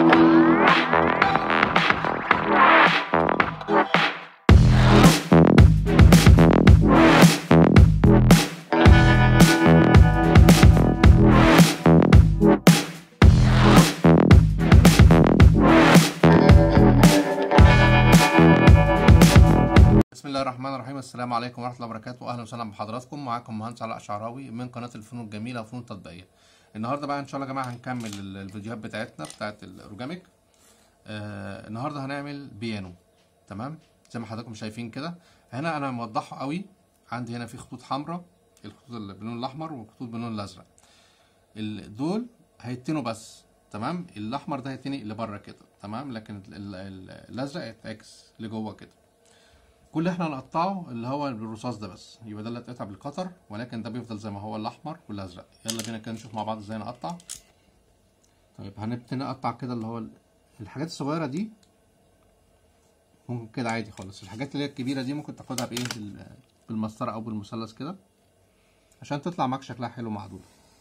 بسم الله الرحمن الرحيم السلام عليكم ورحمه الله وبركاته واهلا وسهلا بحضراتكم معاكم مهندس علاء شعراوي من قناه الفنون الجميله وفنون التطبيقيه النهارده بقى ان شاء الله يا جماعه هنكمل ال- الفيديوهات بتاعتنا بتاعت الاورجاميك آه النهارده هنعمل بيانو تمام زي ما حضراتكم شايفين كده هنا انا موضحه قوي عندي هنا في خطوط حمراء الخطوط اللي باللون الاحمر والخطوط باللون الازرق ال- دول هيتنوا بس تمام الاحمر ده هيتني لبره كده تمام لكن ال- ال- ال- الازرق يتعكس لجوه كده كل اللي احنا هنقطعه اللي هو بالرصاص ده بس يبقى ده اللي اتقطع بالقطر ولكن ده بيفضل زي ما هو الاحمر والازرق يلا بينا كده نشوف مع بعض ازاي نقطع طيب هنبتدي نقطع كده اللي هو ال- الحاجات الصغيره دي ممكن كده عادي خالص الحاجات اللي هي الكبيره دي ممكن تاخدها بايه بال- بالمسطره او بالمثلث كده عشان تطلع معاك شكلها حلو معدول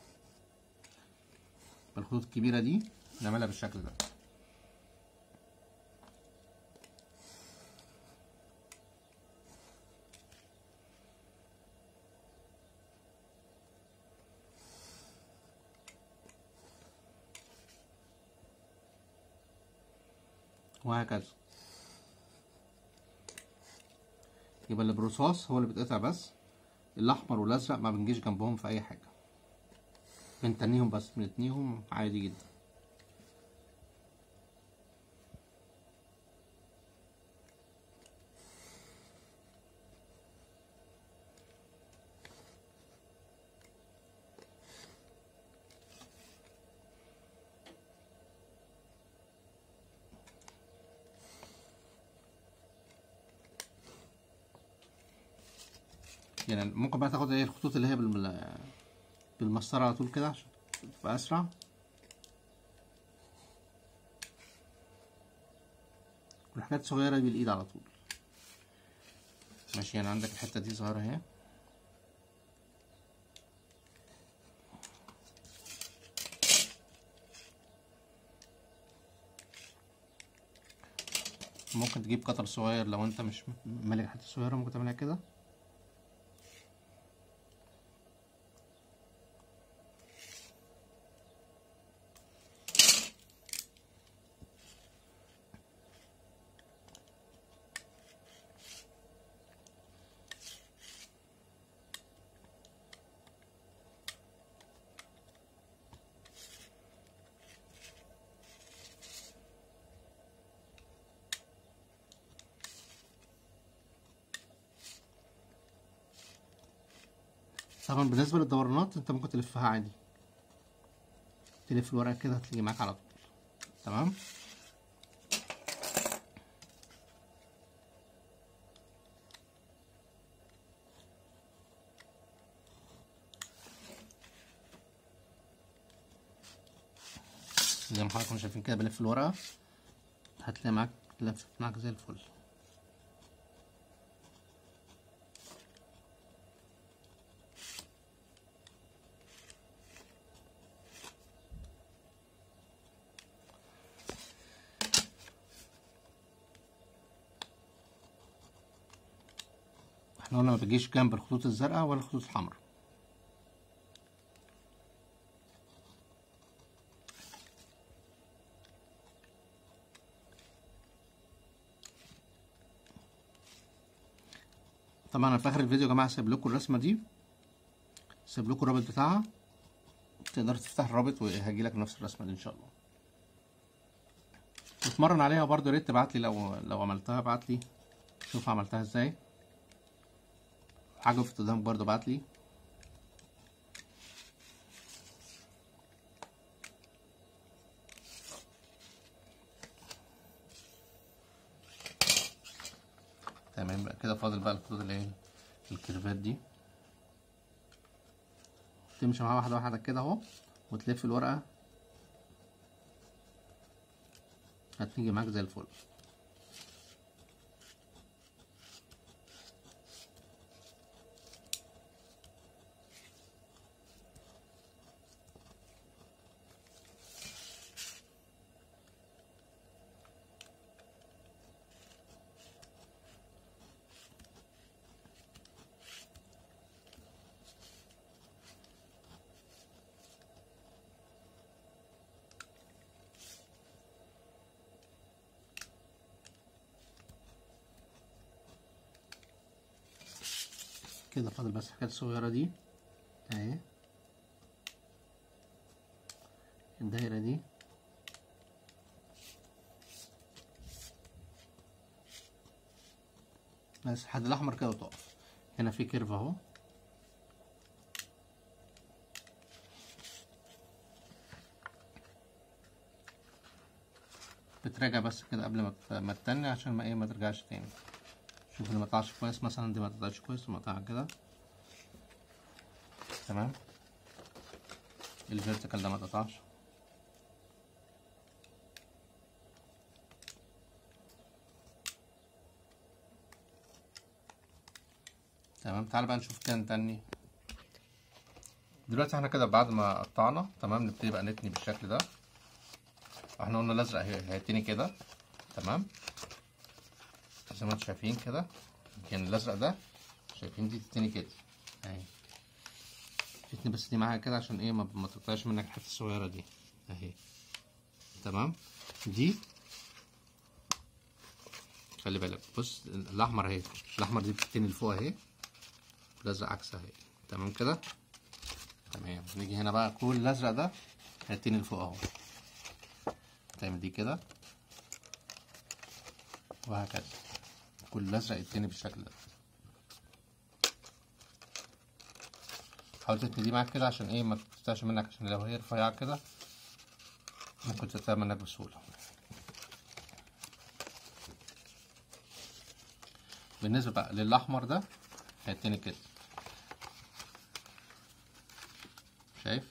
الخطوط الكبيره دي نعملها بالشكل ده وهكذا يبقى اللي بالرصاص هو اللي بيتقطع بس الاحمر والازرق ما بنجيش جنبهم في اي حاجه بنتنيهم بس بنتنيهم عادي جدا يعني ممكن بقى تاخد ايه الخطوط اللي هي بالم... بالمسطرة على طول كده عشان تبقى أسرع والحاجات الصغيرة دي بالإيد على طول ماشي يعني عندك الحتة دي صغيرة اهي ممكن تجيب قطر صغير لو انت مش مالك الحتة الصغيرة ممكن تعملها كده طبعا بالنسبة للدورانات انت ممكن تلفها عادي تلف الورقة كده هتيجي معاك على طول تمام زي ما حضراتكم شايفين كده بلف الورقة هتلاقي معاك لفت معاك زي الفل احنا قلنا ما بتجيش جنب الخطوط الزرقاء ولا الخطوط الحمراء طبعا انا في اخر الفيديو يا جماعه سايب لكم الرسمه دي سايب لكم الرابط بتاعها تقدر تفتح الرابط وهيجي لك نفس الرسمه دي ان شاء الله اتمرن عليها برضو يا ريت تبعت لي لو لو عملتها ابعت لي شوف عملتها ازاي حاجه في قدامك برضو ابعت لي تمام بقى كده فاضل بقى الخطوط اللي هي الكيرفات دي تمشي معاها واحده واحده كده اهو وتلف الورقه هتيجي معاك زي الفل كده فاضل بس الحاجات الصغيرة دي اهي الدايرة دي بس الحد الأحمر كده وتقف هنا في كيرف اهو بتراجع بس كده قبل ما ت- ما تتني عشان ما ايه ما ترجعش تاني شوف اللي ما طلعش كويس مثلا دي ما طلعتش كويس مقطعها كده تمام الفيرتيكال ده ما اتقطعش تمام تعال بقى نشوف كده نتني دلوقتي احنا كده بعد ما قطعنا تمام نبتدي بقى نتني بالشكل ده احنا قلنا الازرق هي- هيتني كده تمام زي ما انتم شايفين كده كان الازرق ده شايفين دي تتني كده اهي تتني بس دي معاها كده عشان ايه ما ما تقطعش منك الحته الصغيره دي اهي تمام دي خلي بالك بص الاحمر اهي الاحمر دي بتتني لفوق اهي الازرق عكسها اهي تمام كده تمام نيجي هنا بقى كل الازرق ده هيتني لفوق اهو تعمل دي كده وهكذا كل الازرق يتني بالشكل ده حاول تتني دي معاك كده عشان ايه ما تقطعش منك عشان لو هي رفيعة كده ممكن تقطع منك بسهولة بالنسبة بقى للأحمر ده هيتني كده شايف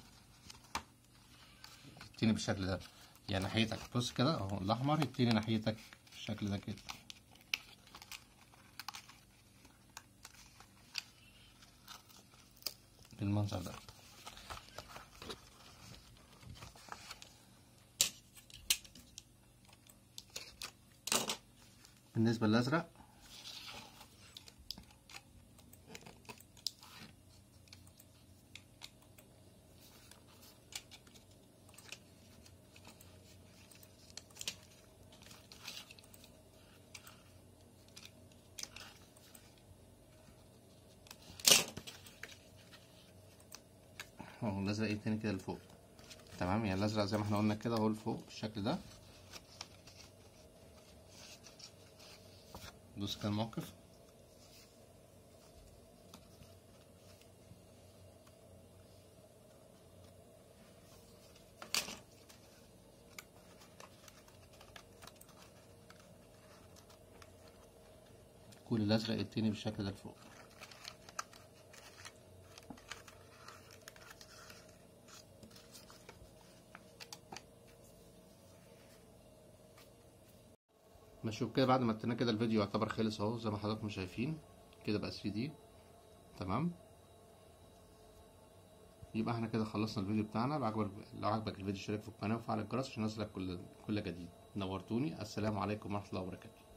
يتني بالشكل ده يعني ناحيتك بص كده اهو الأحمر يتني ناحيتك بالشكل ده كده بالمنظر ده بالنسبة للأزرق اهو الازرق التاني كده لفوق تمام يعني الازرق زي ما احنا قلنا كده اهو لفوق بالشكل ده بص كده الموقف كل الازرق التاني بالشكل ده لفوق ماشي وكده بعد ما اتنا كده الفيديو يعتبر خلص اهو زي ما حضراتكم شايفين كده بقى 3 دي تمام يبقى احنا كده خلصنا الفيديو بتاعنا لو عجبك لو عجبك الفيديو اشترك في القناه وفعل الجرس عشان يوصلك كل كل جديد نورتوني السلام عليكم ورحمه الله وبركاته